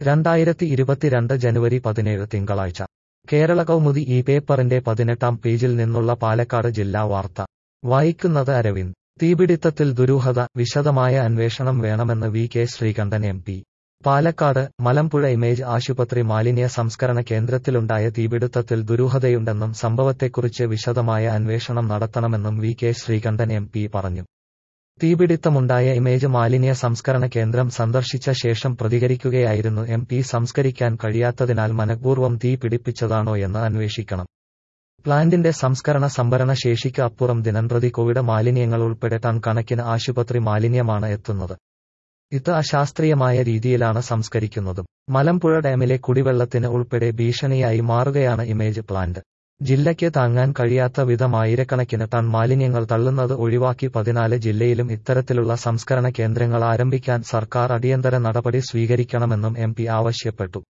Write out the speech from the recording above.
രണ്ടായിരത്തി ഇരുപത്തിരണ്ട് ജനുവരി പതിനേഴ് തിങ്കളാഴ്ച കേരള കൗമുദി ഈ പേപ്പറിന്റെ പതിനെട്ടാം പേജിൽ നിന്നുള്ള പാലക്കാട് ജില്ലാ വാർത്ത വായിക്കുന്നത് അരവിന്ദ് തീപിടിത്തത്തിൽ ദുരൂഹത വിശദമായ അന്വേഷണം വേണമെന്ന് V K Sreekandan M P Palakkad Malampuzha IMAGE ആശുപത്രി മാലിന്യ സംസ്കരണ കേന്ദ്രത്തിലുണ്ടായ തീപിടുത്തത്തിൽ ദുരൂഹതയുണ്ടെന്നും സംഭവത്തെക്കുറിച്ച് വിശദമായ അന്വേഷണം നടത്തണമെന്നും V K Sreekandan M P പറഞ്ഞു തീപിടിത്തമുണ്ടായ ഇമേജ് മാലിന്യ സംസ്കരണ കേന്ദ്രം സന്ദർശിച്ച ശേഷം പ്രതികരിക്കുകയായിരുന്നു എം പി സംസ്കരിക്കാൻ കഴിയാത്തതിനാൽ മനഃപൂർവ്വം തീ പിടിപ്പിച്ചതാണോയെന്ന് അന്വേഷിക്കണം പ്ലാന്റിന്റെ സംസ്കരണ സംഭരണ ശേഷിക്ക് അപ്പുറം ദിനംപ്രതി കോവിഡ് മാലിന്യങ്ങൾ ഉൾപ്പെടെ ടൺ കണക്കിന് ആശുപത്രി മാലിന്യമാണ് എത്തുന്നത് ഇത് അശാസ്ത്രീയമായ രീതിയിലാണ് സംസ്കരിക്കുന്നതും മലമ്പുഴ ഡാമിലെ കുടിവെള്ളത്തിന് ഉൾപ്പെടെ ഭീഷണിയായി മാറുകയാണ് ഇമേജ് പ്ലാന്റ് ജില്ലയ്ക്ക് താങ്ങാൻ കഴിയാത്ത വിധം ആയിരക്കണക്കിന് ടൺ മാലിന്യങ്ങൾ തള്ളുന്നത് ഒഴിവാക്കി പതിനാല് ജില്ലയിലും ഇത്തരത്തിലുള്ള സംസ്കരണ കേന്ദ്രങ്ങൾ ആരംഭിക്കാൻ സർക്കാർ അടിയന്തര നടപടി സ്വീകരിക്കണമെന്നും എം ആവശ്യപ്പെട്ടു